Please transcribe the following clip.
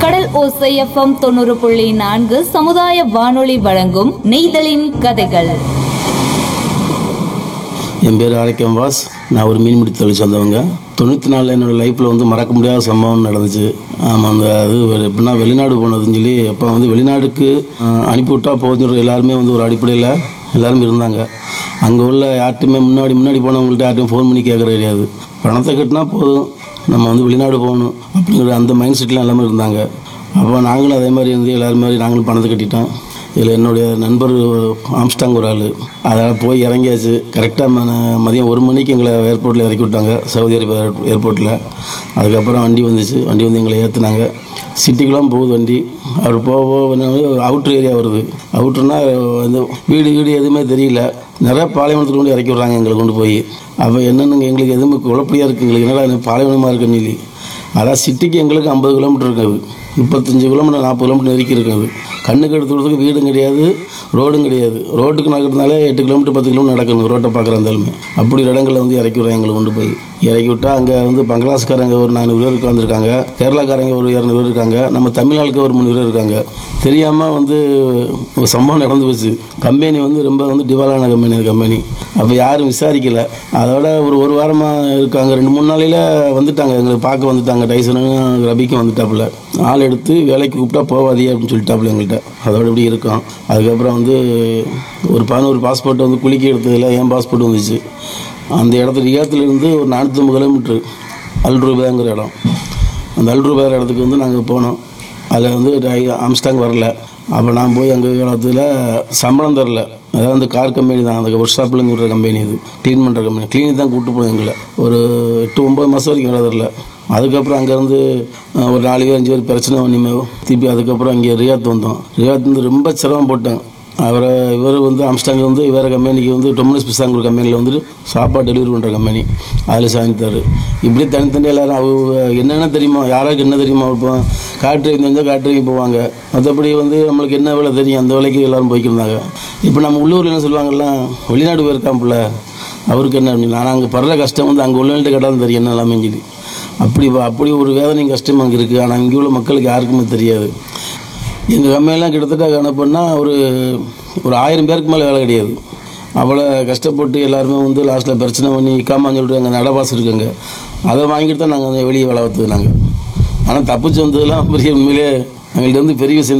கடல் ஓசை எஃப்எம் தொண்ணூறு புள்ளி நான்கு சமுதாய வானொலி வழங்கும் நெய்தலின் கதைகள் என் பேர் ஆரோக்கியம் வாஸ் நான் ஒரு மீன்பிடி தொழில் சேர்ந்தவங்க தொண்ணூற்றி நாலில் என்னோடய லைஃப்பில் வந்து மறக்க முடியாத சம்பவம் நடந்துச்சு ஆமாம் அந்த அது ஒரு எப்படின்னா வெளிநாடு போனதுன்னு சொல்லி அப்போ வந்து வெளிநாடுக்கு அஹ், அனுப்பிவிட்டா போதும் எல்லாருமே வந்து ஒரு அடிப்படையில் எல்லாரும் இருந்தாங்க அங்கே உள்ள யார்ட்டுமே முன்னாடி முன்னாடி போனவங்கள்ட்ட யார்ட்டையும் ஃபோன் பண்ணி கேட்குற கிடையாது பணத்தை கட்டினா போதும் நம்ம வந்து வெளிநாடு போகணும் அப்படிங்கிற அந்த மைண்ட் செட்டில் எல்லாமே இருந்தாங்க அப்போ நாங்களும் அதே மாதிரி இருந்து எல்லாரும் மாதிரி நாங்களும் பணத்தை கட்டிட்டோம் இதில் என்னுடைய நண்பர் ஆம்ஸ்டாங் ஒரு ஆள் அதனால் போய் இறங்கியாச்சு கரெக்டாக மதியம் ஒரு மணிக்கு எங்களை ஏர்போர்ட்டில் இறக்கி விட்டாங்க சவுதி அரேபியா ஏர்போர்ட்டில் அதுக்கப்புறம் வண்டி வந்துச்சு வண்டி வந்து எங்களை ஏற்றுனாங்க சிட்டிக்கெலாம் போகுது வண்டி அவர் போக போக அவுட்ரு ஏரியா வருது அவுட்ருனா வந்து வீடு வீடு எதுவுமே தெரியல நிறைய பாலைவனத்தில் கொண்டு இறக்கி விட்றாங்க எங்களை கொண்டு போய் அப்போ என்னென்னு எங்களுக்கு எதுவுமே குழப்படியாக இருக்குது எங்களுக்கு என்னடா இது பாலைவனமாக இருக்குன்னு சொல்லி அதான் சிட்டிக்கு எங்களுக்கு ஐம்பது கிலோமீட்டர் இருக்காது முப்பத்தஞ்சு கிலோமீட்டர் நாற்பது கிலோமீட்டர் நெருக்கி இருக்காது கண்ணுக்கு எடுத்துக்கிறதுக்கு வீடும் கிடையாது ரோடும் கிடையாது ரோட்டுக்கு நடக்கிறதுனால எட்டு கிலோமீட்டர் பத்து கிலோமீட்டர் நடக்கணும் ரோட்டை பார்க்குற இருந்தாலுமே அப்படி இடங்களில் வந்து இறக்கி விட்றாங்க எங்களை கொண்டு போய் இறக்கி விட்டால் அங்கே வந்து பங்களாஸ்காரங்க ஒரு நானூறு பேர் உட்காந்துருக்காங்க கேரளாக்காரங்க ஒரு இரநூறு பேர் இருக்காங்க நம்ம தமிழ்நாளுக்கு ஒரு மூணு பேர் இருக்காங்க தெரியாமல் வந்து ஒரு சம்பவம் நடந்து போச்சு கம்பெனி வந்து ரொம்ப வந்து டிவாலான கம்பெனி அந்த கம்பெனி அப்போ யாரும் விசாரிக்கல அதோட ஒரு ஒரு வாரமாக இருக்காங்க ரெண்டு மூணு நாளையில் வந்துட்டாங்க எங்களை பார்க்க வந்துட்டாங்க டைசனும் ரபிக்கும் வந்துட்டாப்புல ஆள் எடுத்து வேலைக்கு கூப்பிட்டா போவாதீ அப்படின்னு சொல்லிட்டாப்புல எங்கள்கிட்ட அதோட இப்படி இருக்கும் அதுக்கப்புறம் வந்து ஒரு பதினோரு பாஸ்போர்ட் வந்து குளிக்க எடுத்ததில் என் பாஸ்போர்ட் வந்துச்சு அந்த இடத்துல ரியாத்துலேருந்து ஒரு நானூற்றம்பது கிலோமீட்ரு அல்ரூபாங்கிற இடம் அந்த அல்ரூபாங்கிற இடத்துக்கு வந்து நாங்கள் போனோம் அதில் வந்து டை- ஆம்ஸ்டாங் வரல அப்போ நான் போய் அங்கே காலத்தில் சம்பளம் தரல அதாவது அந்த கார் கம்பெனி தான் அந்த ஒர்க் ஷாப்லேருந்து விடுற கம்பெனி இது க்ளீன் பண்ணுற கம்பெனி க்ளீனிக் தான் கூப்பிட்டு போனோம் எங்களை ஒரு எட்டு ஒம்பது மாதம் வரைக்கும் வேலை தரல அதுக்கப்புறம் அங்கேருந்து ஒரு நாலு பேர் அஞ்சு பேர் பிரச்சனை பண்ணிமே திருப்பி அதுக்கப்புறம் இங்கே ரியாத் வந்தோம் ரியாத் வந்து ரொம்ப சிரமம் போட்டேன் அவரை இவர் வந்து ஆம்ஸ்டாங் வந்து வேறு கம்பெனிக்கு வந்து டொமினஸ் பிசாங்கிற கம்பெனியில் வந்துட்டு சாப்பாடு டெலிவரி பண்ணுற கம்பெனி அதில் சாய்ந்தார் இப்படி தனித்தனி எல்லாரும் அவங்க என்னென்ன தெரியுமா யாராருக்கு என்ன தெரியுமா இப்போ கார் டிரைவிங் தெரிஞ்சால் கார் டிரைவிங் போவாங்க மற்றபடி வந்து நம்மளுக்கு என்ன வேலை தெரியும் அந்த வேலைக்கு எல்லாரும் போய்க்கிருந்தாங்க இப்போ நம்ம உள்ளூரில் என்ன சொல்லுவாங்கல்ல வெளிநாடு போயிருக்காப்புல அவருக்கு என்ன அப்படின்னு நான் அங்கே படுற கஷ்டம் வந்து அங்கே உள்ளவங்கள்ட்ட கேட்டாலும் தெரியும் என்ன எல்லாமே சொல்லி அப்படி அப்படி ஒரு வேதனையும் கஷ்டம் அங்கே இருக்குது ஆனால் இங்கே உள்ள மக்களுக்கு யாருக்குமே தெரியாது எங்கள் கம்பெனிலாம் கிட்டத்தட்ட கணப்புன்னா ஒரு ஒரு ஆயிரம் பேருக்கு மேலே வேலை கிடையாது அவ்வளோ கஷ்டப்பட்டு எல்லாருமே வந்து லாஸ்ட்டில் பிரச்சனை பண்ணி இக்காமான்னு சொல்லிட்டு அங்கே நடபாசு இருக்குங்க அதை வாங்கிட்டு தான் நாங்கள் வெளியே வேலை பார்த்தது நாங்கள் ஆனால் தப்பிச்சு வந்ததெல்லாம் பெரிய உண்மையிலே எங்கள்கிட்ட வந்து பெரிய விஷயம்